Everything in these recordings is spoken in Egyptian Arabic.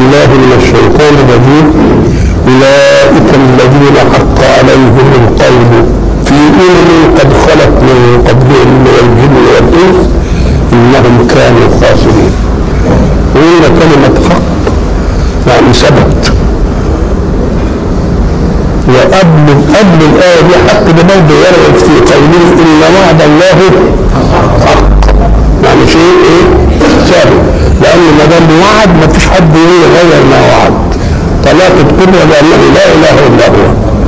بالله من الشيطان الرجيم أولئك الذين حق عليهم القول في أمم قد خلت من قبلهم من الجن والإنس إنهم كانوا خاسرين وإن كلمة حق يعني ثبت وقبل قبل الآية دي حق ده برضه يرد في قوله إن وعد الله حق يعني شيء إيه ثابت لأن ما دام وعد ما فيش حد يغير ما وعد طلاق القدرة لأنه لا إله إلا هو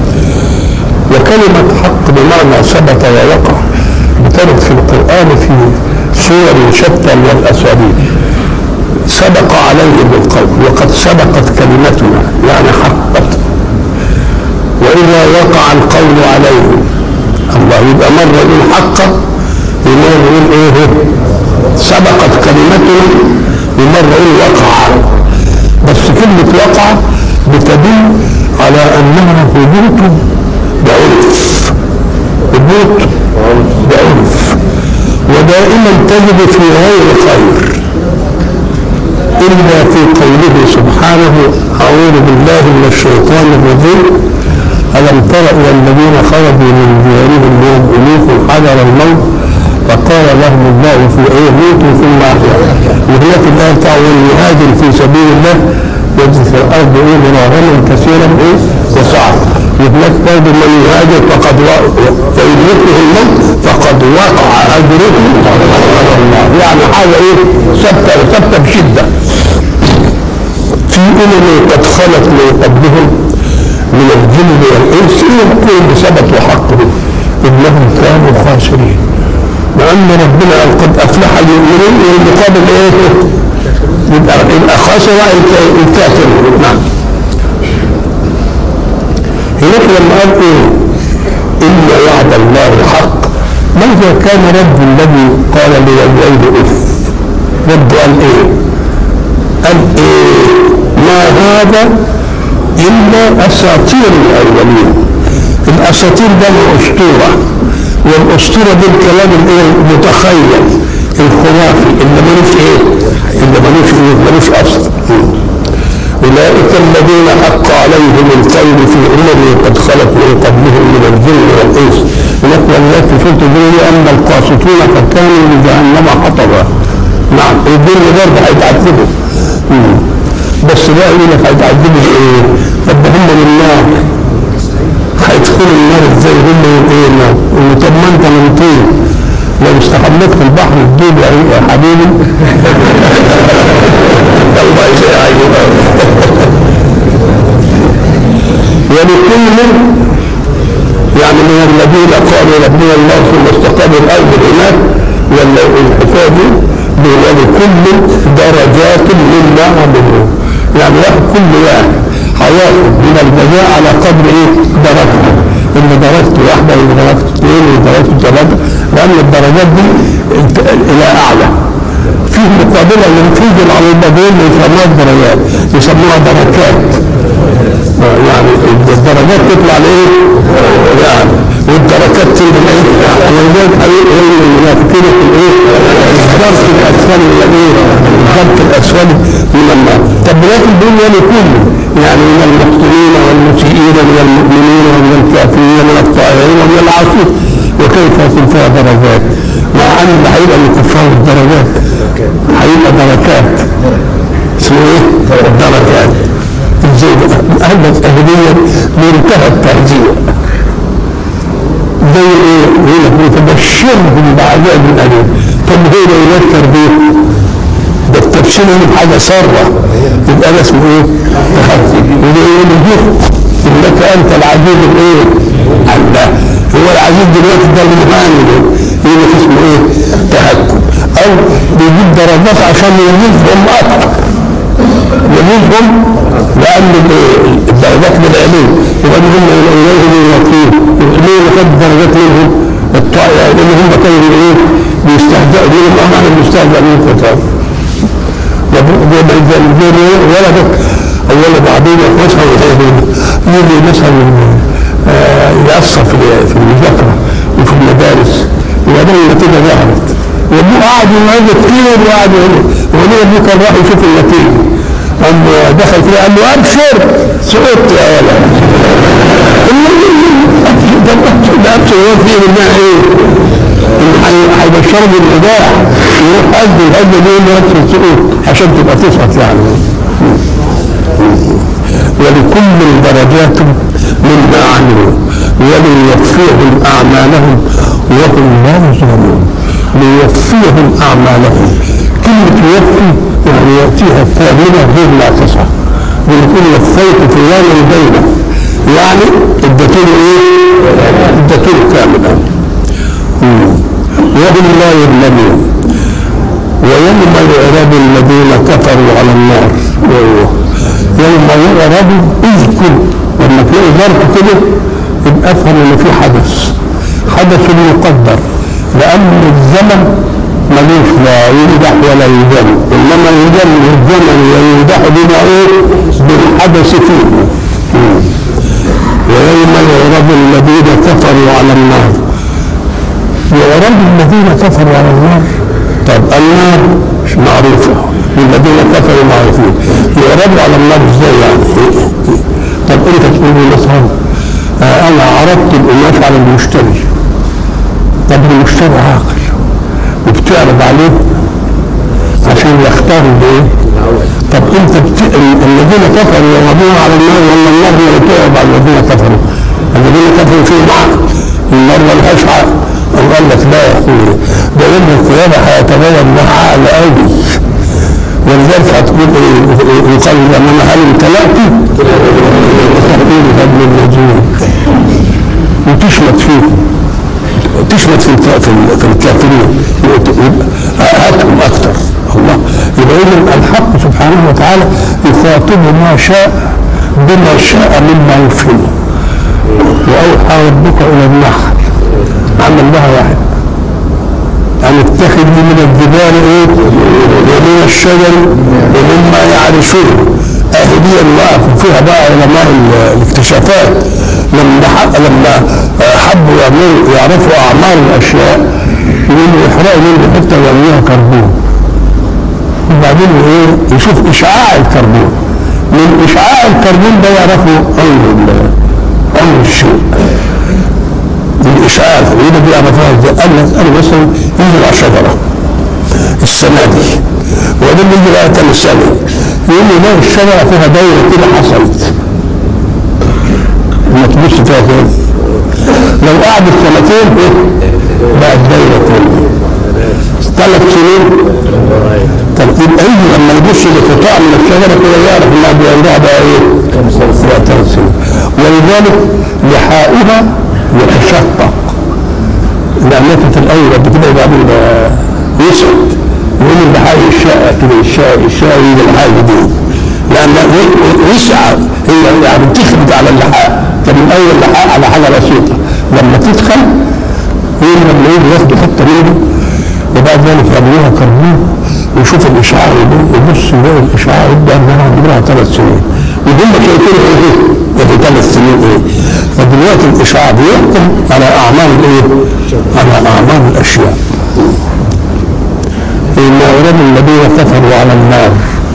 وكلمة حق بمعنى ثبت ووقع بترد في القرآن في صور شتى من الأساليب سبق عليه بالقول وقد سبقت كلمتنا يعني حقت وإذا وقع القول عليه الله يبقى مرة يقول حق ومرة يقول إيه سبقت كلمتنا ومرة يقول وقع بس كلمة وقع بتدل على أنها هبوط بعنف هبوط بعنف ودائما تجد في غير خير إلا في قوله سبحانه أعوذ بالله من الشيطان الرجيم ألم تر إلى الذين خرجوا من ديارهم وهم ألوف حذر الموت فقال لهم الله في إيه موتوا ثم أحيا وهناك الآية بتاع والمهاجر في سبيل الله يجد في الأرض إيه مراغما كثيرا إيه وسعة وهناك برضه من يهاجر فقد فإن يكره الموت فقد وقع أجره على الله يعني حاجة إيه ثابتة ثابتة بشدة في أمم قد خلت من قبلهم من الجن والإنس يقول بثبت وحقه إنهم كانوا خاسرين لأن ربنا قال قد أفلح المؤمنين والمقابل إيه؟ يبقى يبقى خسر الكافر نعم هناك لما قال إيه؟ إن وعد الله حق ماذا كان رب الذي قال لوالديه اف رب قال ايه قال ايه ما هذا الا اساطير الاولين الاساطير ده الاسطوره والاسطوره دي الكلام الايه المتخيل الخرافي اللي ملوش ايه اللي ملوش ايه ملوش اصل أولئك الذين حق عليهم القول في أمم قد خلت من قبلهم من الجن والإنس هناك ولذلك في سورة الجن أما القاسطون فكانوا لجهنم حطبا نعم الجن برضه هيتعذبوا بس بقى يقول لك هيتعذبوا بإيه؟ طب ده هم من النار هيدخلوا النار ازاي هم من ايه النار؟ طب ما انت من طين لو استحملت في البحر تجيب يا حبيبي الله يسعدك ولكل يعني من الذين قالوا ربنا الله ثم استقاموا الارض العناد والحفاظ ولكل درجات مما عملوا يعني واحد كل واحد هياخد من الجزاء على قدر ايه درجته اللي درجته واحده اللي درجته اثنين اللي درجته ثلاثه لان الدرجات دي الى اعلى فيه مقابله ينفذ على البدين يسموها درجات يسموها دركات يعني الدرجات تطلع لايه؟ يعني والدركات تنزل ايه؟ ولذلك هيقول المنافقين في الايه؟ الدرك الاسفل من الايه؟ الدرك الاسفل من النار طب لكن دول يعني كله يعني من المحسنين والمسيئين من المؤمنين ومن الكافرين ومن الطائعين ومن العاصين وكيف يكون فيها درجات؟ مع ان اللي هيبقى من كفار الدرجات هيبقى دركات اسمه ايه؟ دركات ازاي بقى؟ اهل التهدية منتهى التهدية زي ايه؟ يقول لك وتبشرهم بعذاب اليم طب هو ده يذكر بيه ده التبشير هنا بحاجه ساره يبقى ده اسمه ايه؟ تهدي وده يقول له انك انت العزيز الايه؟ الله هو العزيز دلوقتي ده المهاني ده يقول لك اسمه ايه؟ تهكم او بيجيب درجات عشان يميزهم اكتر يميزهم لان الدرجات بالعلم يبقى هم اليه يوفيه ليه لقد درجات منهم الطائع لان هم كانوا ايه؟ بيستهزئوا بيهم اما احنا بنستهزئ منهم فتاه ولدك اولا بعدين مثلا يجي مثلا يأثر في المذاكرة وفي المدارس وبعدين النتيجة ظهرت وابوه قاعد يعيد كتير وقاعد وليه ابوه كان راح يشوف النتيجة قام لما دخل كده قال له ابشر سقطت يا ولد ده ابشر هو فيه منها ايه؟ هيبشروا بالوداع يروح قد القد دي اللي ابشر سقوط عشان تبقى تسقط يعني ولكل درجات مما عملوا وليوفيهم اعمالهم وهم لا يظلمون ليوفيهم اعمالهم كلمه يوفي يعني ياتيها الثامنه غير ناقصه ويقول وفيت فلانا بينه يعني اديته ايه؟ اديته كاملا وهم لا يظلمون ويوم يعرض الذين كفروا على النار يوم يعرض اذكر لما تلاقي ظرف كده يبقى افهم ان في حدث حدث مقدر لان الزمن ملوش لا يمدح ولا يذم انما يذم الزمن ويمدح بما ايه بالحدث فيه ويوم يعرض الذين كفروا على النار يعرض الذين كفروا على النار طب النار مش معروفة الذين كفروا معروفين يعرضوا على النار ازاي يعني طب انت تقول لي مثلا آه انا عرضت القماش على المشتري طب المشتري عاقل وبتعرض عليه عشان يختار بايه طب انت بت... الذين كفروا يعرضون على النار ولا النار هي اللي تعرض على الذين كفروا الذين كفروا فيهم عقل النار ملهاش عقل أو قال لك لا يا اخويا ده يوم القيامه هيتبين مع عقل قوي ولذلك هتقول ايه يقال لما هل امتلأت تقول ابن النجوم وتشمت فيهم تشمت في في في الكافرين هاتهم اكثر الله يبقى اذا الحق سبحانه وتعالى يخاطب ما شاء بما شاء مما يفهمه واوحى ربك الى النحل عمل لها واحد أن اتخذ من الجبال إيه ومن الشجر ومما يعرشون أهدي الله فيها بقى علماء الاكتشافات لما لما حبوا يعملوا يعرفوا أعمار الأشياء يقولوا يحرقوا منه حتة ويعملوها كربون وبعدين إيه يشوف إشعاع الكربون من إشعاع الكربون ده يعرفوا عمر عمر الشيء بالإشعاع وده بيعرفها ازاي؟ قال لك أنا مثلا ينزل على شجرة السنة دي وبعدين يجي بقى تاني سنة يقول لي لا الشجرة فيها دايرة كده حصلت لما تبص فيها كده لو قعدت سنتين ايه بقت دايرة تانية ثلاث سنين طب يبقى يجي لما يبص لقطاع من الشجرة كده يعرف انها بيعملها بقى ايه؟ بقى ثلاث سنين ولذلك لحاؤها يتشقق لأنك الأول قد كده وبعدين يسعد يقول اللي حاجة الشقة كده الشقة الشقة يجي اللحاء جديد لأن يسعى هي يعني بتخرج على اللحاء كان الأول اللحاء على حاجة بسيطة لما تدخل يقول لما يجي ياخدوا حتة منه وبعد ذلك يعملوها كربون ويشوف الإشعاع يبص يلاقي الإشعاع يبدأ إنها عمرها ثلاث سنين وهم شايفين إيه؟ في ثلاث سنين إيه؟ فدلوقتي الإشعاع بيحكم على أعمال الإيه؟ على أعمال الأشياء إن أولاد الذين كفروا على النار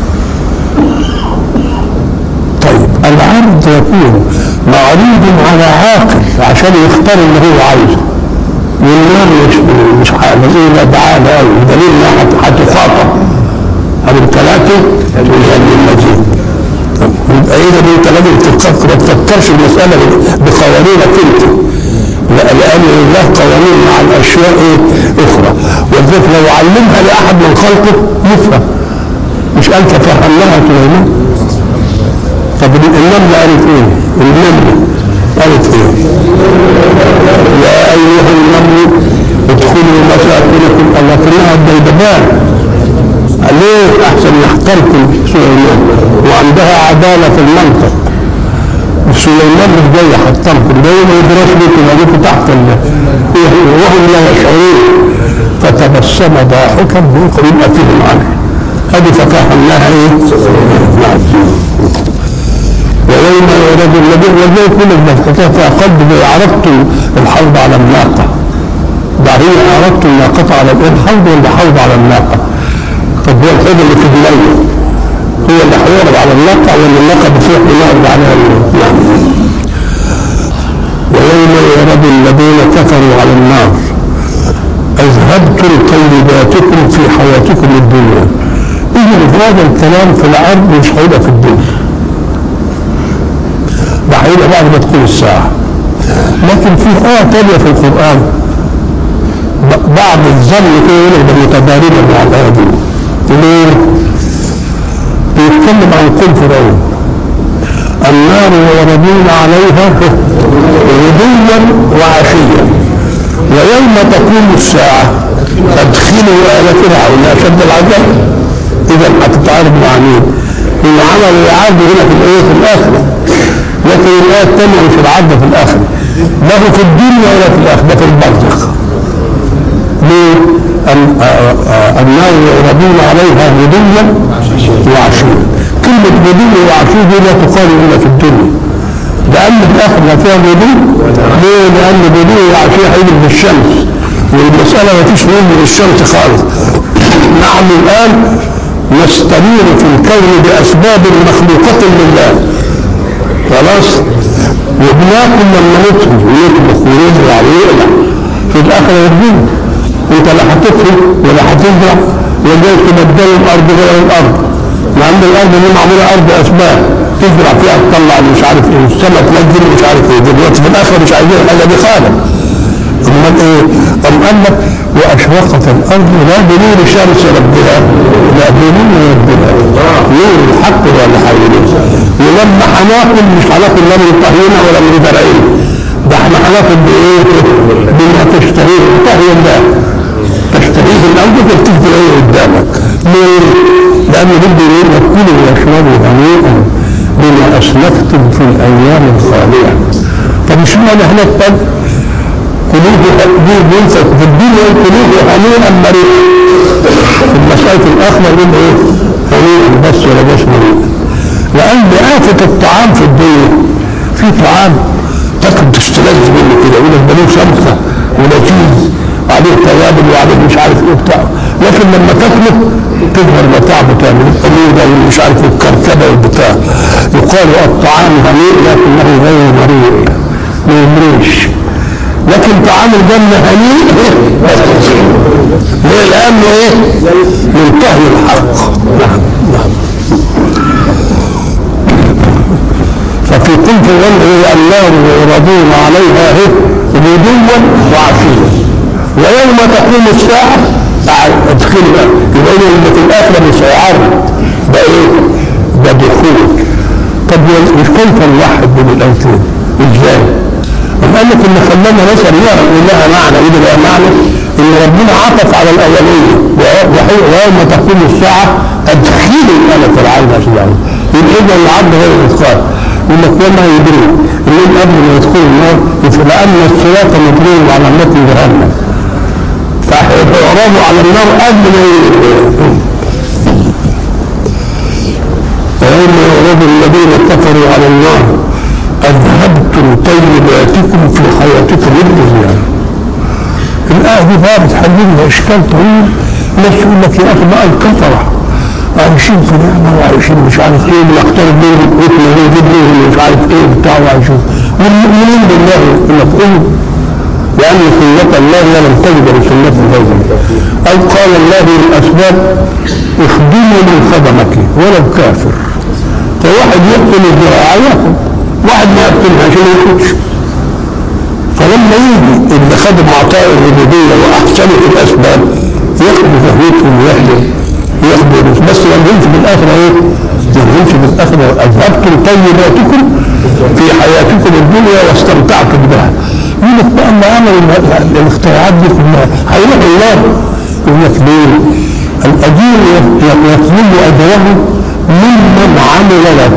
طيب العرض يكون معروض على عاقل عشان يختار اللي هو عايزه والنار مش مش حاجه بعاد قوي بدليل انها هتخاطب هذه ثلاثه تقول المجيد يبقى اذا انت لازم تفكر ما تفكرش المساله بقوانينك انت لا لان الله قوانين مع الاشياء ايه اخرى ولذلك لو علمها لاحد من خلقه يفهم مش قال ففهمناها سليمان طب النمله قالت ايه؟ النمله قالت ايه؟ يا ايها النمل ادخلوا مساكنكم لكنها الديدبان ليه احسن يحتركم سليمان وعندها عداله في المنطق سليمان مش جاي يحتركم ده ما يدرس بكم وجدكم تحت وهم لا يشعرون فتبسم ضاحكا من افهم عنه هذه ففهمناها ايه؟ نعم ويوم يولد الذي والذي كل الملكة فقد عرضت الحوض على الناقة بعدين عرضت الناقة على الايه الحوض ولا حوض على الناقة طب هو الحوض اللي في المية هو اللي هيعرض على الناقة ولا الناقة بتروح بنعرض عليها نعم ويوم يعرض الذين كفروا على النار أذهبتم طيباتكم في حياتكم الدنيا إذا هذا الكلام في العرض مش هيبقى في الدنيا ده هيبقى بعد ما تكون الساعة لكن في آية تانية في القرآن ب- بعض الظن كده يقول لك ده متضاربة مع الآية دي ليه؟ بيتكلم عن قول فرعون النار يعرضون عليها غدوا وعشيا ويوم تقوم الساعة فادخلوا آل فرعون أشد العذاب إذا هتتعارض مع مين؟ اللي عمل العرض هنا في الآية في الآخرة لكن الآية الثانية مش العرض في الآخرة لا هو في الدنيا ولا في الآخرة ده في البرزخ ليه؟ أن- آه، آه، النار يعرضون عليها غدوا وعشيا كلمة غدو وعشيا دي لا تقال إلا في الدنيا لأن في الآخر لا فيها غدو ليه؟ لأن غدو وعشيا هيجي بالشمس والمسألة ما فيش نور من الشمس خالص نحن الآن نستنير في الكون بأسباب مخلوقة لله خلاص وبناكل لما ندخل ونطبخ ونزرع ويقلع في الاخر يرجعنا انت لا هتطفي ولا هتزرع ولا تبدل الارض غير الارض لان الارض دي معموله ارض اسباب تزرع فيها تطلع مش عارف ايه والسماء تنزل مش عارف ايه دلوقتي في الاخر مش عايزين الحاجه دي خالص امال ايه؟ أم قال لك واشرقت الارض لا بنور شمس ربها لا بنور ربها نور الحق هو اللي حواليه ولما هناكل مش هناكل لا من طهينا ولا من زرعين ده احنا هناكل بايه؟ بما تشتهيه طهي الله تشتهيه الارض فتجد ايه قدامك ليه؟ لانه بده يقول كلوا واشربوا هنيئا بما اسلفتم في الايام الخاليه طب مش معنى هناك طب قلوب دي بينسى في الدنيا القلوب هنيئا مريئا في المسألة الآخرة يقول إيه؟ هنيئا بس ولا بس مريئا لأن آفة الطعام في الدنيا في طعام تاكل تستلذ منه كده يقول لك ده له سمكة ولذيذ وعليه توابل وعليه مش عارف ايه وبتاع لكن لما تاكله تظهر متاعبه تاني الحموضه والمش عارف الكركبه والبتاع يقال الطعام هنيء لكنه غير مريء ما يمريش لكن طعام الجنة هنيء ليه؟ لأنه إيه؟ منتهي الحق نعم نعم ففي قلت الغنى إيه النار يعرضون عليها إيه؟ غدوا وعشيا ويوم تقوم الساعة ادخلوا بقى يبقى إيه اللي في الآخرة مش هيعرض ده إيه؟ ده دخول طب مش كيف نوحد بين الآيتين؟ إزاي؟ أم قال لك اللي خلانا مثلا نعرف ان لها معنى ايه لها معنى ان ربنا عطف على الاوليه وحي- ويوم تقوم الساعه ادخلوا ال فرعون اشجعهم يبقى اذا العبد غير الاتقان يقول لك وما يدري انهم قبل ما يدخلوا النار لان الصراط مبني على متن جهنم فيعرضوا على النار قبل ما ي- ويوم يعرض الذين كفروا على النار أذهبتم طيباتكم في حياتكم الدنيا الآية دي بقى بتحل لنا إشكال طويل ناس يقول لك يا أخي بقى الكفرة عايشين في نعمة وعايشين مش عارف إيه بنختار بيهم قتل ونجيب لهم مش عارف إيه بتاع وعايشين والمؤمنين بالله يقول لك إيه لأن سنة الله لم تجد لسنة غيره أو قال الله للأسباب اخدموا من خدمك ولو كافر فواحد يقتل الذراع ياخد واحد ما يقتلها عشان ما ياخدش فلما يجي اللي خدم عطاء الربوبيه واحسنوا في الاسباب ياخدوا فهمتهم وياخدوا ياخدوا بس ما ينزلش بالاخره ايه؟ ما ينزلش بالاخره اذهبتم طيباتكم في حياتكم الدنيا واستمتعتم بها يقول لك بقى اللي عمل ال- الاختراعات دي كلها هيروح الله يقول لك ليه؟ الاجير يطلب اجره ممن عمل له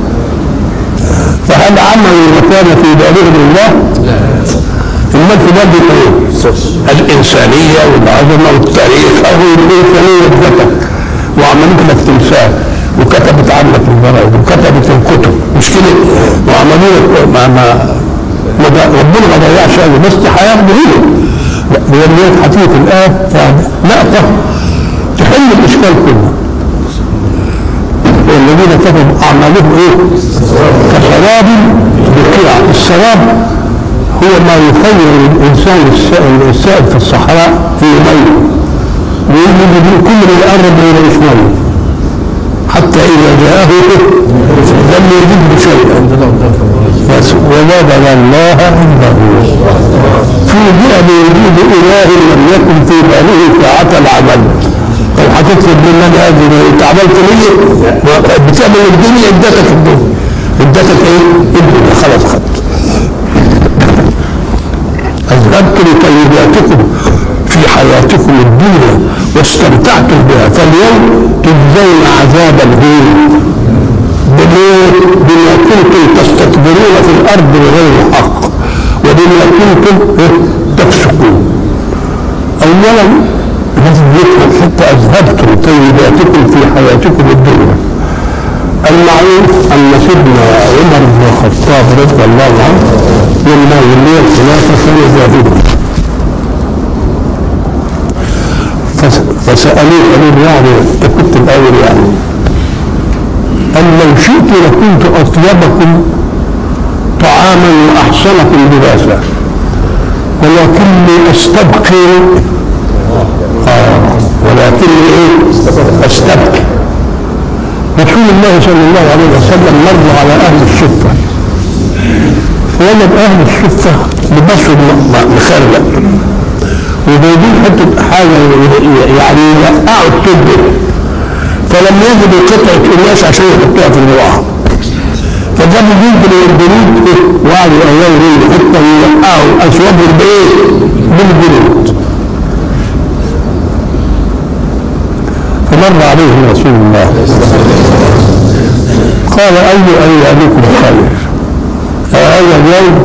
فهل عمل وكان في ذلك لله؟ لا امال في باب الايه؟ الانسانيه والعظمه والتاريخ او الانسانيه ذاتك وعملت لك تمثال وكتبت عنك الجرائد وكتبت الكتب مش كده وعملوا لك ما ما ما ده- ربنا ما ضيعش قوي بس هياخده هنا لا بيوريك حقيقه الايه فلقطه تحل الاشكال كله والذين كفروا اعمالهم ايه؟ كسراب بقيع السراب هو ما يخير الانسان السائل السائل في الصحراء في ميه ويجي كل ما يقرب ما يلاقيش ميه حتى اذا جاءه لم يجده شيئا بس وجد الله عنده فوجئ بوجود اله لم يكن في باله ساعة العمل لو هتطلب من انا اجي انت عملت ليه؟ بتعمل الدنيا ادتك الدنيا ادتك ايه؟ الدنيا خلاص خدت اذهبتم طيباتكم في حياتكم الدنيا واستمتعتم بها فاليوم تجزون عذاب الهون بما بما كنتم تستكبرون في الارض بغير حق وبما كنتم إيه؟ تفسقون اولا لازم يفهم حتى اذهبتم طيباتكم في حياتكم الدنيا المعروف ان سيدنا عمر بن الخطاب رضي الله عنه لما ولي الخلافه كان زاهدا فس- فسالوه قالوا له يعني انت كنت الاول يعني قال لو شئت لكنت اطيبكم طعاما واحسنكم لباسا ولكني استبقي آه ولكني ايه استبقي رسول الله صلى الله عليه وسلم مر على اهل الصفه فوجد اهل الصفه لبسهم م- مخرق وجايبين حته حاجه يعني يوقعوا الطب فلم يجدوا قطعه قماش عشان يحطوها في الوعاء فجابوا جلد من الجلود وقعدوا ايام حتى يوقعوا اثوابهم بايه؟ بالجلود فمر عليهم رسول الله قال اي ايامكم خير هذا اليوم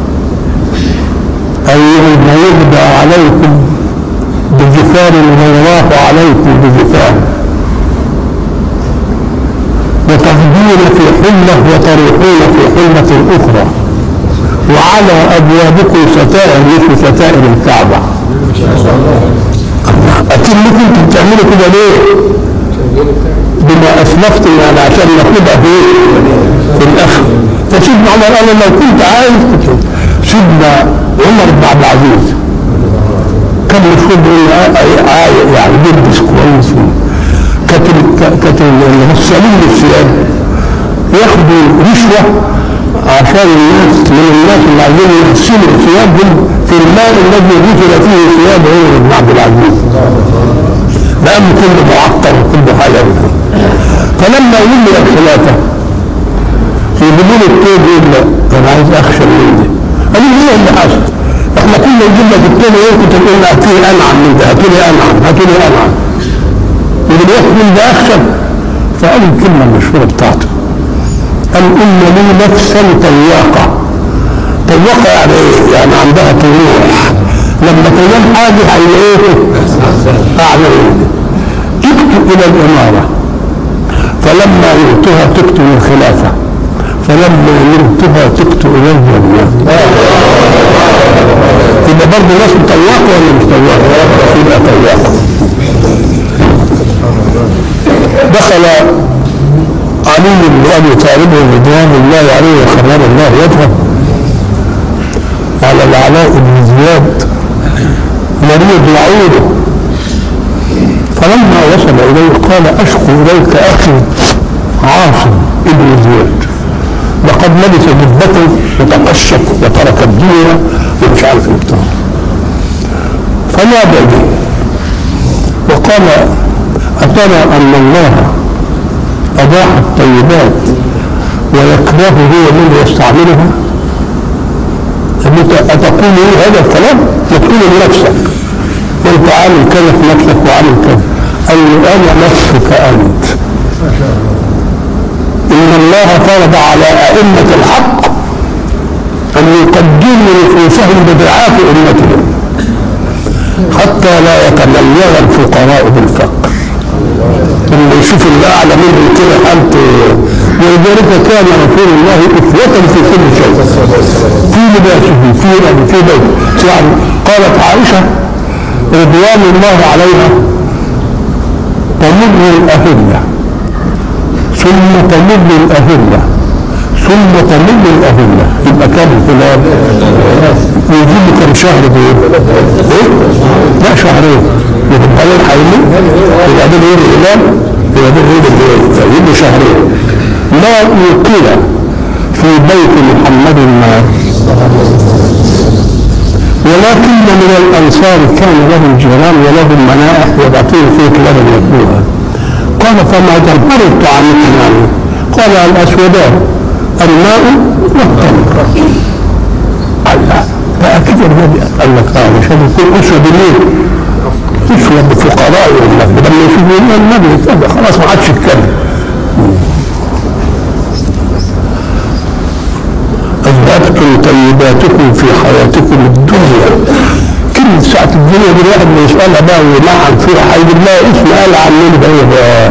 اي ما يبدا عليكم بجفار والله عليكم بجفار وتغدون في حلة وتروحون في حلة أخرى وعلى أبوابكم ستائر مثل ستائر الكعبة أكيد كنتم بتعملوا كده ليه؟ بما أسلفتم يعني عشان ناخدها في في الآخر فسيدنا عمر قال لو كنت عايز كنت سيدنا عمر بن عبد العزيز كان المفروض يقول عايز يعني بيلبس كويس كانت ال- كانت المغسلين للثياب ياخدوا رشوه عشان الناس من الناس اللي عايزين يغسلوا ثيابهم في الماء الذي غسل فيه ثياب عمر بن عبد العزيز لأنه كله معطر وكله حاجة منه. فلما ولي الخلافة يجيبوا له التوب يقول له أنا عايز أخشى من دي قالوا له إيه اللي حصل؟ إحنا كنا نجيب لك التوب إيه كنت تقول لي هاتوا لي أنعم من ده هاتوا لي أنعم هاتوا لي أنعم ودلوقتي من ده أخشى فقال الكلمة المشهورة بتاعته قال إن لي نفسا طواقة طواقة يعني إيه؟ يعني عندها طموح لما تنام حاجة هيلاقيه أعمل إيه؟ تكتب إلى الإمارة فلما يؤتها تكتب الخلافة فلما يؤتها تكتب إلى الجنة يبقى برضه ناس طواقة ولا مش طواقة؟ يبقى طواقة دخل علي بن ابي طالب رضوان الله عليه وخرج الله وجهه على العلاء بن زياد مريض يعوده فلما وصل اليه قال اشكو اليك اخي عاصم ابن زياد لقد لبس جبته وتقشف وترك الدنيا ومش عارف ايه بتاع فنادى به وقال أترى أن الله أباح الطيبات ويكرهه هو من يستعملها أنت أتقول إيه هذا الكلام؟ تقول لنفسك وأنت عامل كذا في نفسك وعامل كذا قال له أنا نفسك أنت إن الله فرض على أئمة الحق أن يقدموا نفوسهم بضعاف أمتهم حتى لا يتميز الفقراء بالفقر اللي يشوف اللي اعلى منه كده حالته ولذلك كان رسول الله اسوة في كل شيء في لباسه في في بيته يعني قالت عائشة رضوان الله عليها تمر الأهلة ثم تمل الأهلة ثم تمل الأهلة يبقى كام الخلاف؟ ويجيب له كم شهر دول؟ إيه؟ لا شهرين يبقى بعدين هيمل وبعدين يجي الهلال وبعدين يجي الليل فيجيب له شهرين لا يوكل في بيت محمد النار ولكن من الأنصار كان لهم جيران ولهم منائح يبعثون فيه كلاب يأكلوها قال فما جمهور الطعام يعني قال الأسودان الماء والتمر الله فأكيد النبي قال لك اه مش هتكون أسود مين؟ أسود بفقراء النبي لما يشوفوا النبي كذا خلاص ما عادش يتكلم أذهبتم طيباتكم في حياتكم الدنيا كلمة ساعة الدنيا دي الواحد ما يسألها بقى ويلعن فيها هيجيب لها اسم قال عننا ده ايه بقى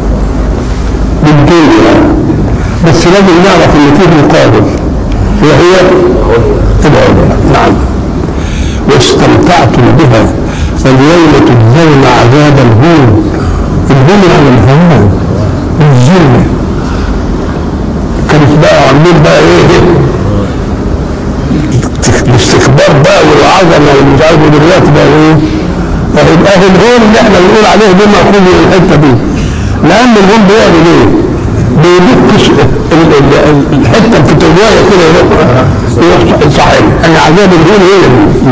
بالدنيا بس لازم نعرف ان فيه مقابل وهي العليا نعم واستمتعتم بها فاليوم تجزون عذاب الهون الهون على الهوان الذله كانت بقى عاملين بقى ايه الاستكبار بقى والعظمه والمش عارف دلوقتي بقى ايه فيبقى اهل الهون اللي احنا بنقول عليه دي مأخوذ من الحته دي لان الهون بيعمل ايه؟ بيبكس ال- ال- ال- الحته الفتوية كده يروح صحيح انا عذاب الهون هي دي.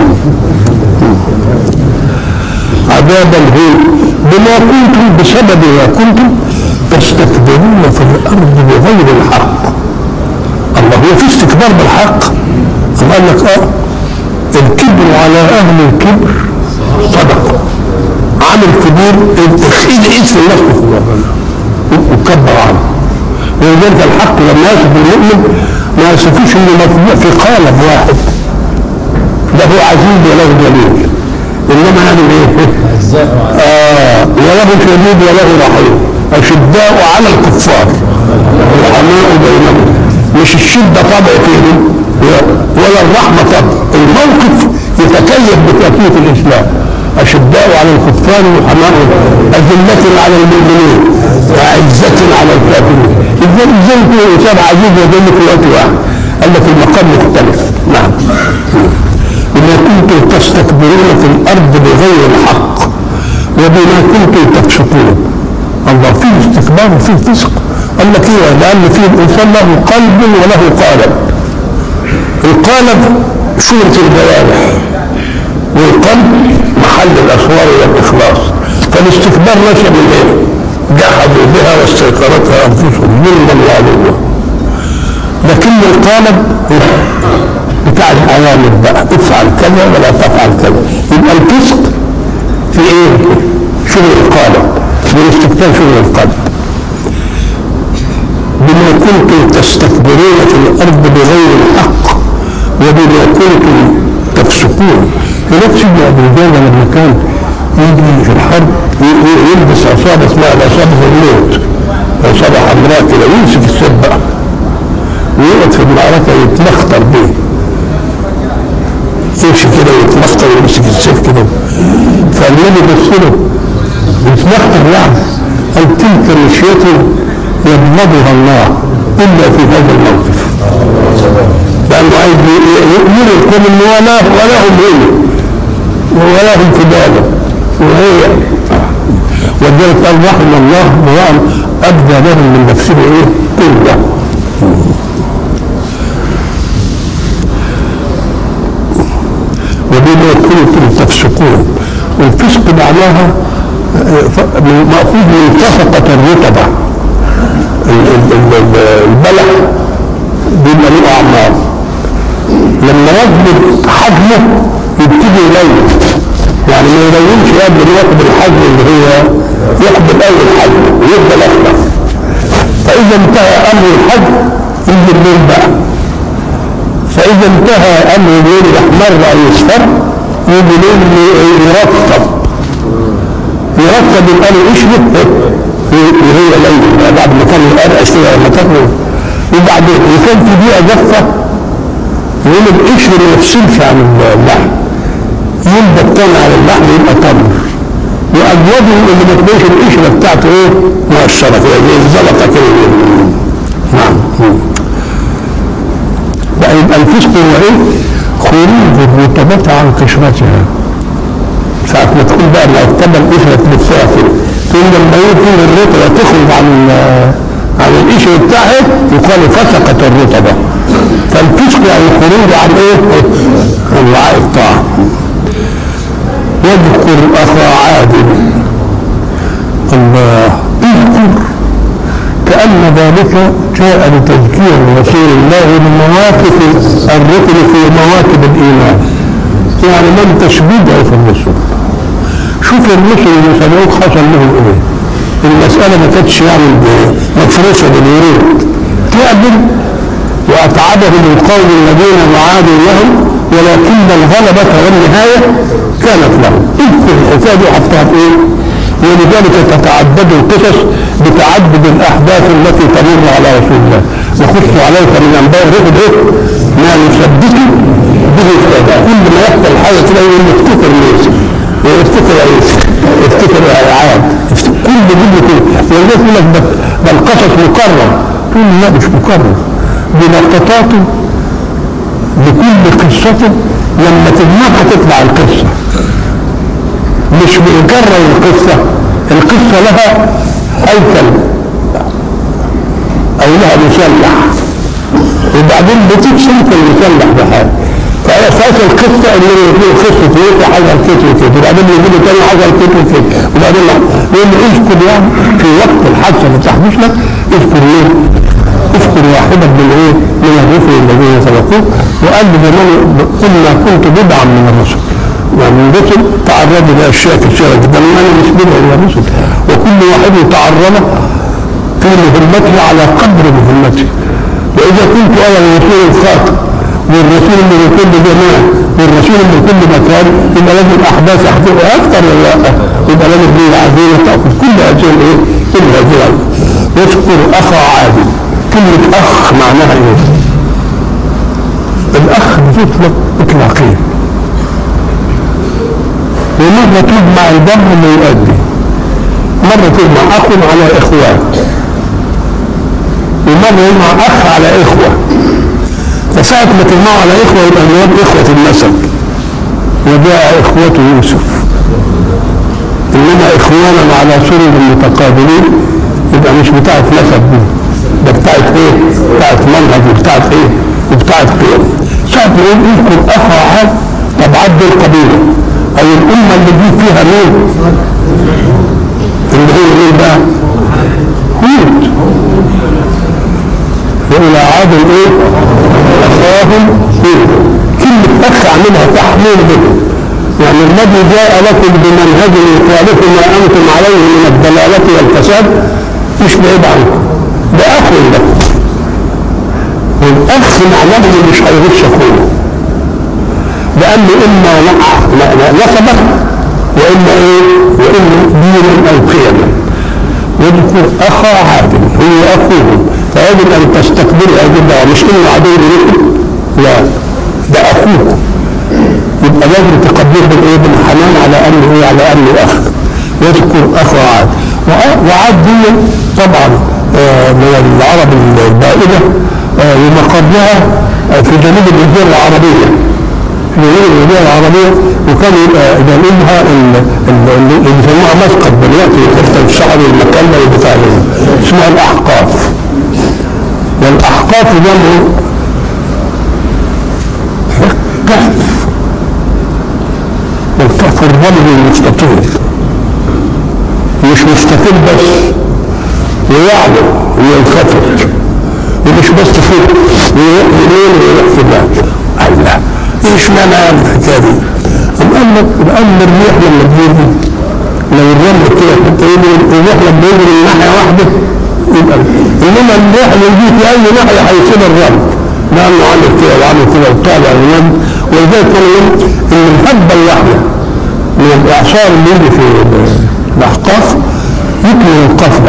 عذاب الهون بما كنتم بسبب ما كنتم تستكبرون في الارض بغير الحق الله هو في استكبار بالحق أم قال لك اه الكبر على اهل الكبر صدقه عامل كبير ايد ايد في الناس وكبر عنه ولذلك الحق لما يصف المؤمن ما يصفوش انه مطبوع في قالب واحد ده هو عزيز وله جليل انما نعمل ايه؟ آه وله شديد وله رحيم اشداء على الكفار رحماء بينهم مش الشده طبع فيهم ولا الرحمه طبع الموقف يتكيف بتأكيد الاسلام أشداء على الكفار رحماء أذلة على المؤمنين وعزة على الكافرين إزاي إزاي يكون إنسان عزيز وذل في وقت واحد قال لك المقام مختلف نعم بما كنتم تستكبرون في الأرض بغير الحق وبما كنتم تفسقون الله فيه استكبار وفيه فسق قال لك ايه لان فيه الانسان له قلب وله قالب القالب صورة الجوارح والقلب محل الاسرار والاخلاص فالاستكبار نشا من ايه؟ جحدوا بها واستيقنتها انفسهم ظلما وعلوا لكن القالب بتاع الاوامر بقى افعل كذا ولا تفعل كذا يبقى الفسق في ايه؟ شغل القالب والاستكبار شغل القلب بما كنتم تستكبرون في الارض بغير الحق وبما كنتم تفسقون هناك سيدنا ابو جهل لما كان يجي في الحرب يلبس عصابه اسمها عصابه الموت عصابه حمراء كده ويمسك السيف بقى ويقعد في المعركه يتلخطر بيه يمشي كده ويتلخطر ويمسك السيف كده فالنبي بص له يتلخطر يعني قال تلك مشيته يبغضها الله الا في هذا الموقف لانه عايز يؤمن الكون ان ولا ولهم هنا ولهم في باله وهي ولذلك قال رحم الله امرأ ابدى لهم من نفسه ايه؟ قوه وبما كنتم تفسقون والفسق معناها مأخوذ من فسقة الرطبة البلح بيبقى له اعمار لما يكبر حجمه يبتدي يلون يعني ما يلونش قبل ما ياخد الحجم اللي هو ياخد الاول حجم ويفضل اخضر فاذا انتهى امر الحجم يجي الليل بقى فاذا انتهى امر الليل الاحمر او يصفر يجي ليل يرطب يرطب يبقى له اشبه وهي ليل بعد ما كان يقرقش كده لما تاكله وبعدين وكان في دقيقه جافه يقول القشر ما يفصلش عن اللحم ينبت تاني على اللحم يبقى تمر وأجوده اللي ما تبقاش القشرة بتاعته إيه مؤشرة كده زي الزلطة كده نعم بقى يبقى الفسق هو إيه؟ خروج الرطوبات عن قشرتها ساعة ما تقول بقى الرطوبة القشرة تلفها كده تقول لما يكون الرطبة تخرج عن عن القشر بتاعها يقال فسقت الرطبة فالفسق يعني الخروج عن ايه؟ عن وعاء الطاعة واذكر اخا عاد الله اذكر كأن ذلك جاء لتذكير رسول الله بمواقف الركن في مواكب الإيمان يعني ما انتش بدعي في الرسل شوف الرسل اللي سبقوك حصل لهم ايه المسألة ما كانتش يعني مفروشة بالورود تعدل وأتعبهم القوم الذين وعادوا لهم ولكن الغلبة والنهاية كانت لهم اذكر الحكاية دي حطها في ايه؟ ولذلك تتعدد القصص بتعدد الأحداث التي تمر على رسول الله نخص عليك من أنباء الرسل ايه؟ ما يثبت به كذا كل ما يحصل حاجة كده يقول له افتكر ليش وافتكر عيسى افتكر عاد كل دي كده ولذلك يقول لك ده ده القصص مكرر تقول لا مش مكرر بلقطاته بكل قصته لما تجمعها تطلع القصة مش بنكرر القصة القصة لها هيكل أو لها مسلح وبعدين بتكشف المسلح بحاجة فأساس القصة اللي يقول قصة ايه حصل كده وكده وبعدين يقول تاني حصل كده وكده وبعدين لا يقول له اذكر يعني في وقت الحادثة ما تحدث لك اذكر ايه؟ اذكر واحدة من ايه؟ من الرسل الذين سبقوك وقال له زمان قلنا كنت بدعا من الرسل يعني الرسل تعرضوا لاشياء كثيرة جدا انا مش بدعي من الرسل وكل واحد تعرض في مهمته على قدر مهمته واذا كنت انا الرسول الخاطئ والرسول اللي من كل جماعة والرسول اللي من كل مكان يبقى لازم احداث يحدثها اكثر ولا لا يبقى لازم دي العزيمة تاخذ كل هذه الايه كل هذه العزيمة واذكر اخا عادل كلمة اخ معناها ايه؟ الاخ بتطلق اطلاقين ومرة تجمع الدم اللي يؤدي مرة تجمع اخ على اخوات ومرة يجمع اخ على اخوه فساعة ما تجمعوا على إخوة يبقى الجواب إخوة النسب وجاء إخوة يوسف إنما إخوانا على سرر متقابلين يبقى مش بتاعة نسب دي ده بتاعة إيه؟ بتاعة منهج وبتاعة إيه؟ وبتاعة قيم ساعة ما يقول اذكر أخا عاد طب عد القبيلة أو الأمة اللي دي فيها مين؟ اللي هي مين بقى؟ هود وإلى عاد إيه؟ أخاهم هود كلمة أخ عاملها تحميل به يعني الذي جاء لكم بمنهج يخالف ما أنتم عليه من الضلالة والفساد مش بعيد عنكم ده أخ لكم والأخ معناه اللي مش هيغش أخوه لأنه إما نسبا وإما إيه؟ وإما دينا أو قيما يذكر أخا عادل هو أخوه فيجب أن تستقبلوا هذه الدعوة مش إنه عدو لكم لا ده أخوه يبقى لازم تقبله بالإيه بالحنان على أنه إيه على أنه أخ يذكر أخا عاد وعاد دي طبعا آه من العرب البائدة آه ومقرها آه في جنوب الجزيرة العربية في جنوب الجزيرة العربية وكان يبقى جنوبها اللي بيسموها مسقط دلوقتي حتى الشعب المكان ده بتاع اسمها الأحقاف والأحقاف جمع كهف والكهف الرمل المستطيل مش مستطيل بس ويعلو وينخفض ومش بس فوق ويروح يمين ويروح في بعد الله ايش معنى الحكايه دي؟ قال لك لان الريح لما بيجي لو الرمل كده حتى الريح لما بيجي من ناحيه واحده يبقى انما الريح اللي يجي في اي ناحيه هيصيب الرمل لانه عامل كده وعامل كده وطالع الرمل ولذلك كان يقول ان الهبه الواحده من الاعصار اللي يجي في الاحقاف يكمل القفله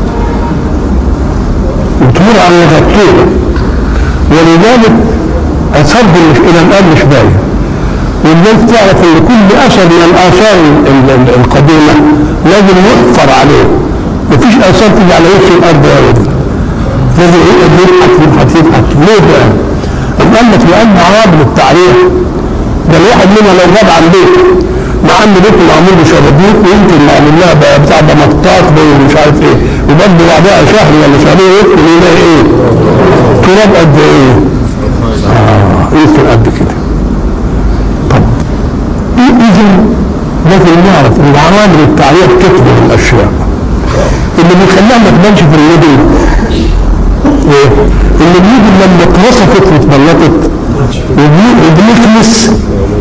وتمر على الغطيره ولذلك اثرهم مش الى الان مش باين والناس تعرف ان كل اثر من الاثار ال- ال- القديمه لازم يحفر عليه مفيش اثار تيجي على وش الارض ابدا لازم يقعد يبحث يبحث يبحث ليه بقى؟ أم قال لك لان عوامل التعريف ده الواحد منا لو غاب عن بيته مع ان بيته معمول بشبابيك ويمكن معمول لها بقى بتاع ده مطاط مش عارف ايه وبرضه بعدها شهر ولا شهرين يدخل يلاقي ايه؟ تراب قد ايه؟ اه يمكن قد كده طب اذا لازم نعرف ان عوامل التعريف تكبر الاشياء اللي بيخليها ما تبانش في اليدين ايه؟ اللي بيجي لما اتوصفت واتبلطت وبنخلص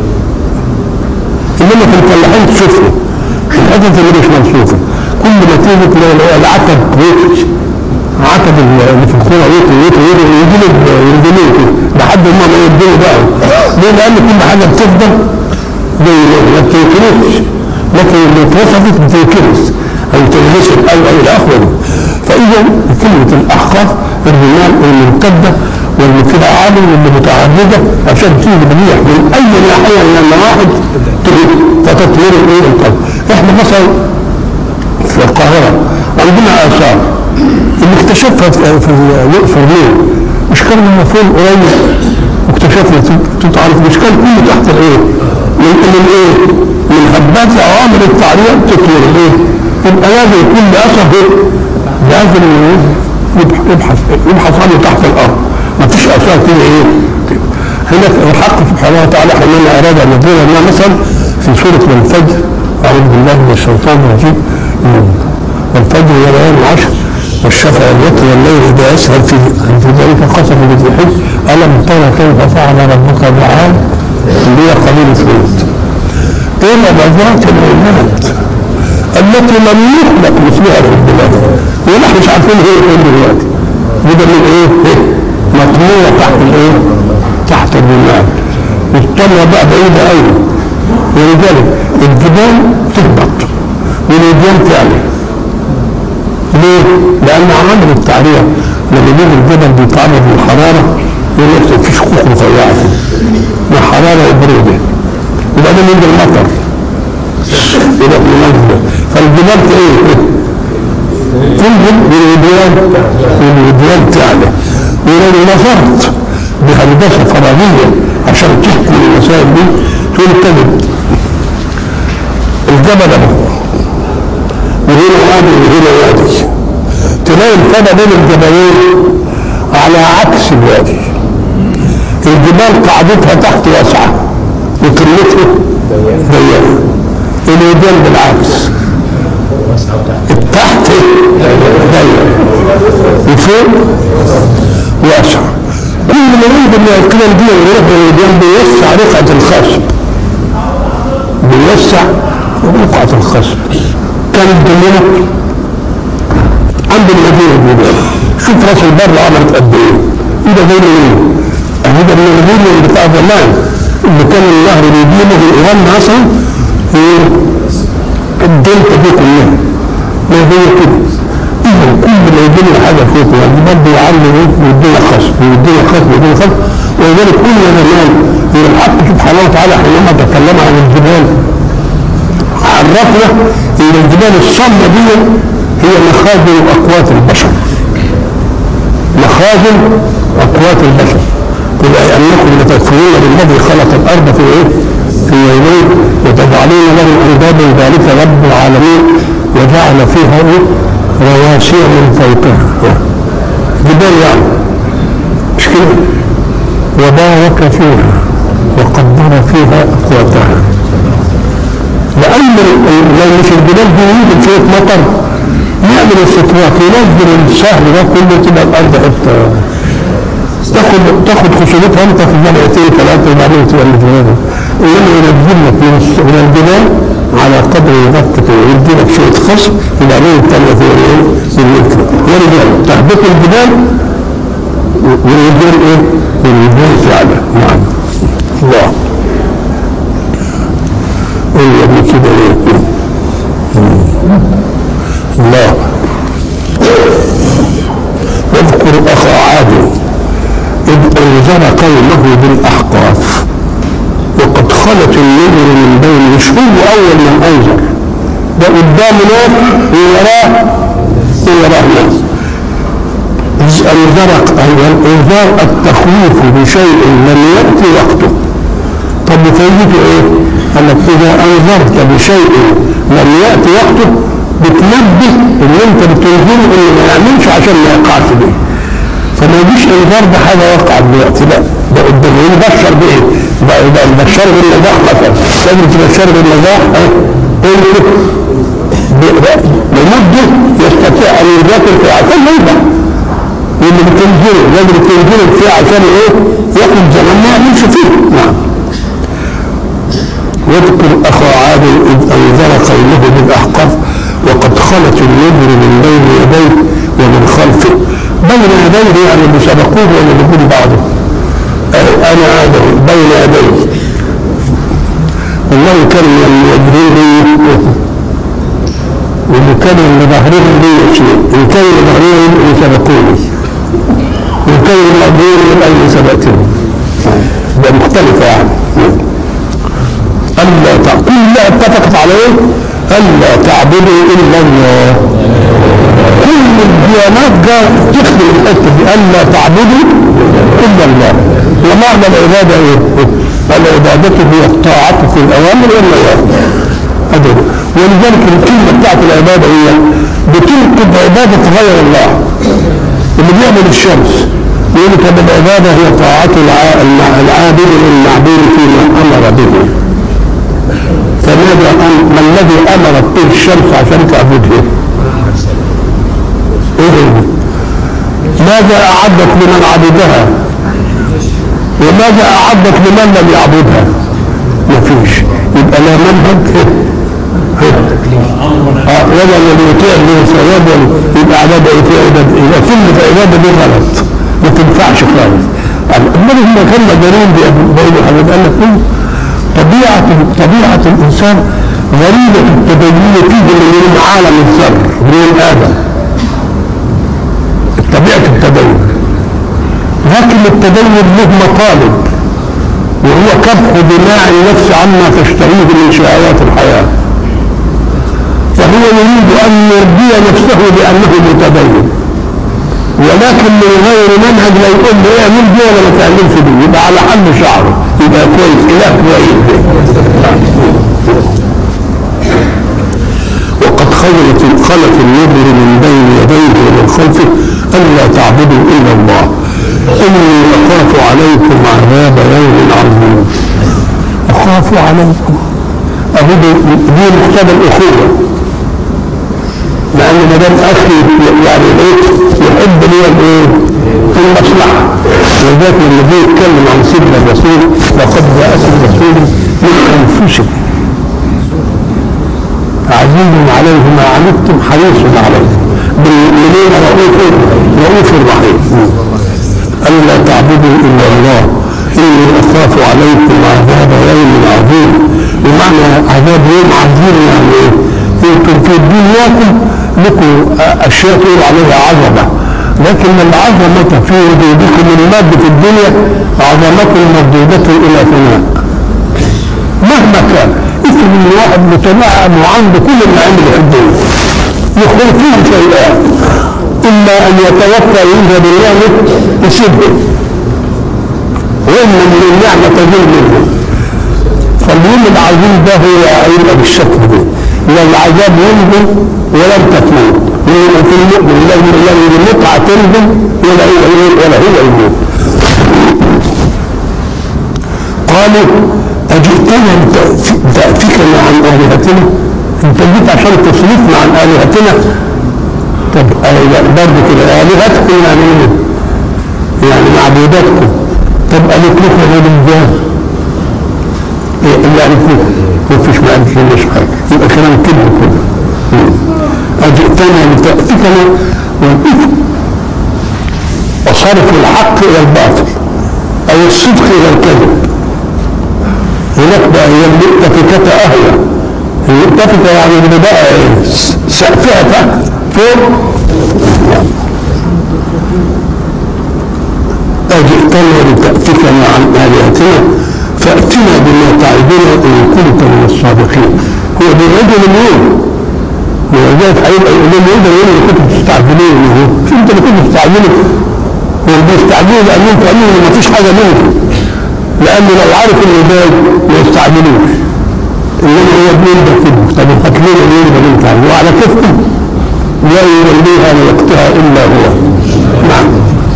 انما في الفلاحين تشوفه الحدث اللي مش منشوفه كل ما تيجي تلاقي العتب ويقفش عتب اللي في الكوره ويقفل ويقفل ويجيب يرجلوه كده لحد ما ما يبدأوا بقى ليه؟ لان كل حاجه بتفضل زي ما بتنكرش لكن اللي اتوصفت بتنكرس او تنغسل او او الى اخره فاذا كلمه الاحقاف الرمال الممتده واللي كده عالي واللي متعرضه عشان تيجي بريح من اي ناحيه من النواحي تجي فتطوير الايه القلب احنا مثلا في القاهره عندنا اثار اللي اكتشفها في في الاقصر ليه؟ مش كان المفروض قريب واكتشفنا تعرف مش كان كله تحت الايه؟ من من ايه؟ من هبات عوامل التعرية تطوير الايه؟ يبقى لازم كل اثر لازم يبحث يبحث عنه تحت الارض ما فيش اثار كده ايه؟ هنا الحق سبحانه وتعالى حينما اراد ان يضرب لنا مثلا في سوره الفجر اعوذ بالله من الشيطان الرجيم والفجر وليالي العشر والشفع والوتر والليل اذا يسهر في في ذلك قسم بذي حج الم ترى كيف فعل ربك بعاد اللي هي قبيله ثلث الى ذات العباد التي لم يخلق مثلها في البلاد ونحن مش عارفين هي فين دلوقتي وده من ايه؟ إيه؟ مطموع تحت الايه؟ تحت الرمال والطلوه بقى بعيده قوي ولذلك الجبال تهبط والوديان تعلى ليه؟ لأن عوامل التعرية لما يجي الجبل بيتعرض للحرارة يقول لك في شقوق رفيعة من حرارة وبرودة وبعدين يجي المطر يبقى منزل فالجبال ايه؟ تنزل بالوديان والوديان تعلى ولو نظرت بهندسة فضائية عشان تحكي المسائل دي تقول تجد الجبل اهو وهنا وادي وهنا وادي تلاقي الفضا بين الجبلين على عكس الوادي الجبال قاعدتها تحت واسعة وقلتها ضيقة الوديان بالعكس التحت ضيق وفوق واسع كل ما يريد ان القلم دي ويروح للوديان بيوسع رقعة الخصم بيوسع رقعة الخصم كان الدنيا عند المدينة الجديدة شوف راس البر عملت قد ايه ايه ده غير ايه هذا من المدينة بتاع زمان اللي كان النهر بيجيبه ايران مثلا ايه الدلتا دي كلها ما هي كده اذا كل ما يجي لنا حاجه فوق يعني برضه يعلم ويدينا خصم ويدينا خصم ويدينا خصم ولذلك كل زمان الحق سبحانه وتعالى حينما تكلم عن الجبال عرفنا ان الجبال الصلبه دي هي مخازن اقوات البشر مخازن اقوات البشر قل انكم لتكفرون بالذي خلق الارض في ايه؟ في يومين وتجعلون له اندادا ذلك رب العالمين وجعل فيها ايه؟ رواسي من فوقها جبال يعني مش كده وبارك فيها وقدر فيها اقواتها لان لو مش الجبال دي ينزل شويه مطر يعمل استطراق ينزل الشهر ده كله تبقى الارض حته تاخد تاخد خصومتها انت في جمعتين ثلاثه وبعدين تبقى الجبال انما ينزل لك من الجبال على قدر ضغطك ويدي لك شويه خصم وبعدين الثانيه في ايه؟ بالمتر ورجال تهبط الجبال والرجال ايه؟ والرجال فعلا نعم الله قول يا ابني كده ليه؟ الله واذكر اخا عاد اذ انذر قومه بالاحقاف وقد خلت النذر من بين مش هو اول من انذر ده قدامه ناس ووراه ووراه ناس انذرك انذار التخويف بشيء لم ياتي وقته طب فايدته ايه؟ قال لك اذا انذرت بشيء لم ياتي وقته بتنبه اللي انت بتنذره انه ما يعملش عشان ما يقعش به فما يجيش انذار بحاجه وقعت دلوقتي لا ده قدام يبشر بايه؟ بقى يبقى البشار بالنجاح مثلا لازم تبشر بالنجاح اه انت لمده يستطيع ان يذاكر فيها عشان ينجح واللي بتنزله لازم تنزله فيه عشان ايه؟ ياخد زمان ما يعملش فيه نعم واذكر اخا عاد اذ انذر قومه بالاحقاف وقد خلت النذر من بين يديه ومن خلفه بين يديه يعني اللي سبقوه ولا اللي بيقولوا بعضه انا ادم بين يديه والله كان من يجريه واللي كان اللي ظهرهم لي شيء ان كان اللي ظهرهم اللي سبقوني وان كان اللي ظهرهم يبقى اللي سبقتهم ده مختلفه يعني ألا ت- كلها اتفقت على ايه؟ ألا تعبدوا إلا الله كل الديانات جاء تخدم الحتة دي ألا تعبدوا إلا الله ومعنى العبادة إيه؟ العبادة هي الطاعة في الأوامر والنواهي هذا هو. ولذلك الكلمة بتاعت العبادة هي بتنقض عبادة غير الله اللي بيعمل الشمس يقول لك أن العبادة هي طاعة الع- الع- العابد للمعبود فيما أمر به فماذا أم ما الذي امرت به الشمس عشان تعبده؟ ايه هو؟ ماذا اعدت لمن عبدها؟ وماذا اعدت لمن لم يعبدها؟ ما فيش يبقى لا منهج اه ولا الذي يطيع له ثواب ولا يبقى عباده ايه في عباده يبقى كلمه عباده دي غلط ما تنفعش خالص امال هم كانوا مجانين بيقولوا حاجات قال لك ايه طبيعة طبيعة الإنسان غريبة التدين فيه من عالم الذر من آدم طبيعة التدين لكن التدين له مطالب وهو كبح دماء النفس عما تشتهيه من شهوات الحياة فهو يريد أن يرضي نفسه بأنه متدين ولكن من غير منهج لا يقول له اعمل دي ولا ما تعملش دي يبقى على حل شعره يبقى كويس اله كويس وقد خلت خلت النذر من بين يديه ومن خلفه الا تعبدوا الا الله اني اخاف عليكم عذاب يوم عظيم اخاف عليكم اهو دي دي مقتضى الاخوه لان ما دام اخي يعني ايه يحب لي الايه؟ المصلحه ولذلك لما جه يتكلم عن سيدنا الرسول لقد جاءكم رسول من انفسكم عزيز عليه ما عنتم حريص عليكم بالمؤمنين رؤوف رؤوف رحيم الا تعبدوا الا الله اني اخاف عليكم عذاب يوم عظيم بمعنى عذاب يوم عظيم يعني ايه؟ يمكن في دنياكم لكم اشياء تقول عليها عظمه لكن العظمه في وجودكم من ماده الدنيا عظمه مردوده الى فناء مهما كان افرض ان واحد متنعم وعنده كل النعيم اللي في الدنيا يخرج فيه شيئان اما ان يتوفى يذهب النعمه يسيبه واما من النعمه تزول منه فاليوم العظيم ده هو هيبقى بالشكل ده لا العذاب ينزل ولا انت تموت في المؤمن لا لا المتعه تنزل ولا هو ولا هو يموت قالوا أجئتنا تأفكنا عن آلهتنا أنت جيت عشان تصرفنا عن آلهتنا طب برضه كده آلهتكم يعني إيه؟ يعني معبوداتكم طب قالت لكم الرجال اللي عرفوه ما فيش ما عرفناش حاجة يبقى كلام كله كله أجئتنا لتأفكنا والإثم وصرف الحق إلى الباطل أو الصدق إلى الكذب هناك بقى هي المؤتفكة أهوى المؤتفكة يعني اللي بقى سقفها تحت فوق أجئتنا لتأفكنا عن آلهتنا فأتنا بما تعدنا إن كنت من الصادقين هو بيعدهم اليوم ولذلك هيبقى يقول لهم ايه ده يقول اللي كنتوا بتستعجلون اهو انت اللي كنت بتستعجلوا هو بيستعجلوا لان انتوا قالوا ان مفيش حاجه منكم لانه لو عارف انه ده ما يستعجلوش انما هو بيقول ده كده طب فاكرين ايه ده انت عارفه وعلى كيفكم لا يوليها لوقتها الا هو نعم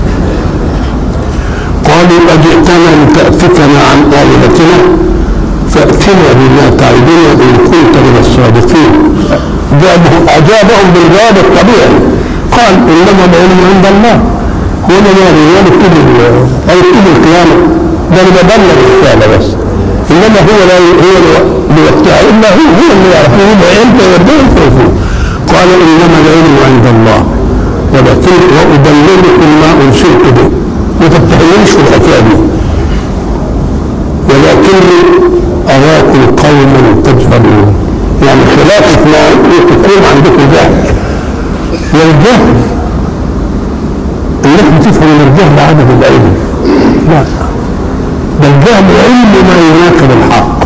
قالوا أجئتنا لتأفكنا عن آلهتنا فأتنا بما تعدنا إن كنت من الصادقين جابهم أجابهم بالجواب الطبيعي قال إنما العلم عند الله هو أنا مالي ولا كل أي كل القيامة ده أنا ببلغ الرسالة بس إنما هو لا هو لوقتها إلا هو هو اللي يعرف هو إمتى يرضيه فوقه قال إنما العلم عند الله ولكن وأبلغكم ما أرسلت به ما تتهموش في الحكايه دي ولكني اراكم قوما تجهلون يعني خلافة ما تكون عندكم جهل والجهل انك بتفهم ان الجهل عدم العلم لا ده الجهل علم ما يناقض الحق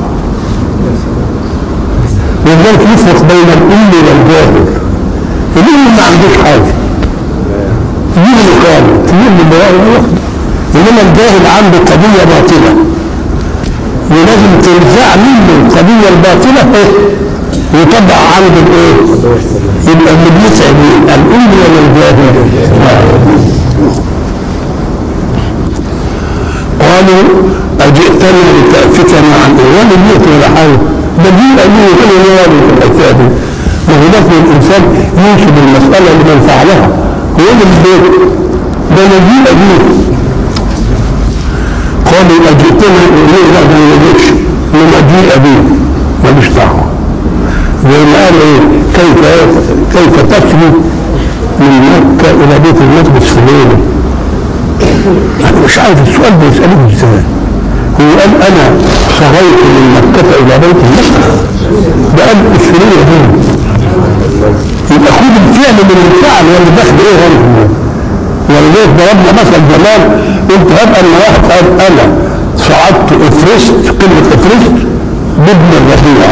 ولذلك يفرق بين الام والجاهل الام ما عندوش حاجه تجيب له كامل تجيب له بواقي واحده انما الجاهل عنده قضيه باطله ولازم تنزع منه القضيه الباطله ايه ويطبع عنده الايه يبقى اللي بيسعى مين الام ولا الجاهل قالوا اجئتنا لتأفكنا عن ايه ولا جئت ولا حاجه ده جيء ليه كل يوم في الحكايه دي ما هو لازم الانسان ينشد المساله لمن فعلها هو اللي البيت ده نجيء به قالوا اجئتنا اليه لا ده ما يجيش انما جيء به ملوش دعوه زي ما قال ايه كيف كيف تسلو من مكه الى بيت المقدس في ليله انا مش عارف السؤال ده يساله ازاي هو قال انا سريت من مكه الى بيت المقدس ده قال السريه دي يبقى خد الفعل من الفعل ولا دخل ايه غيره ولذلك ضربنا مثل زمان قلت هب ان واحد قال انا صعدت افرست كلمه افرست بابن الربيع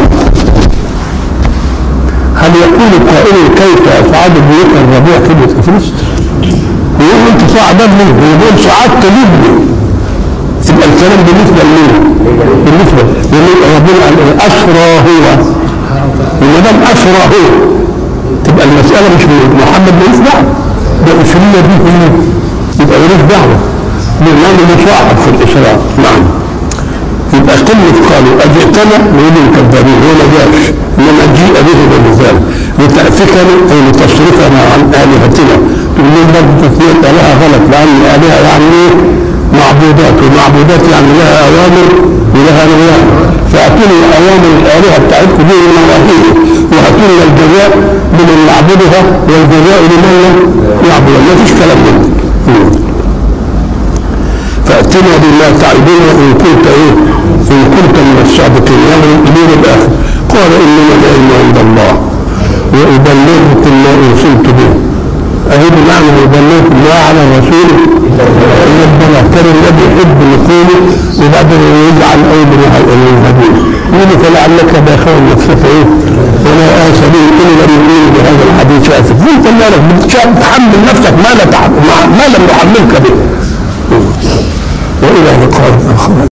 هل يقول قائل كيف صعد بيت الربيع كلمه افرست؟ يقول انت صعدان منه يقول صعدت لابني يبقى الكلام بالنسبه لمين؟ بالنسبه لمين ربنا قال ايه؟ اسرى هو وما دام اسرى هو تبقى المساله مش محمد ملوش دعوه ده اسريه دي ايه؟ يبقى ملوش دعوه لانه مصاحب في الاسراء نعم يبقى كلمة قالوا أجئتنا نقول الكذابين هو ما جاش إنما جيء به بالمثال لتأفكنا أي لتصرفنا عن آلهتنا تقول لهم برضه تسمية آلهة غلط لأن الآلهة يعني إيه؟ معبودات والمعبودات يعني لها أوامر ولها نواهي فأتوني أوامر الآلهة بتاعتكم دي ونواهيه وأتوني الجزاء لمن يعبدها والجزاء لمن لم يعبدها ما فيش كلام من ده فأتنا بما تعدنا إن كنت إيه إن كنت من الصادقين يعني اليوم الآخر قال إنما العلم عند الله وأبلغكم ما أرسلت به أهي بمعنى أبلغكم ما على الرسول ربنا كان الذي يحب لقوله وبعدين يجعل أيضا الهدي يقول فلعلك باخر نفسك إيه ولا آسى به إن لم يؤمن بهذا الحديث آسف أنت مالك بتحمل نفسك ما لا ما لم يحملك به وإلى لقاء آخر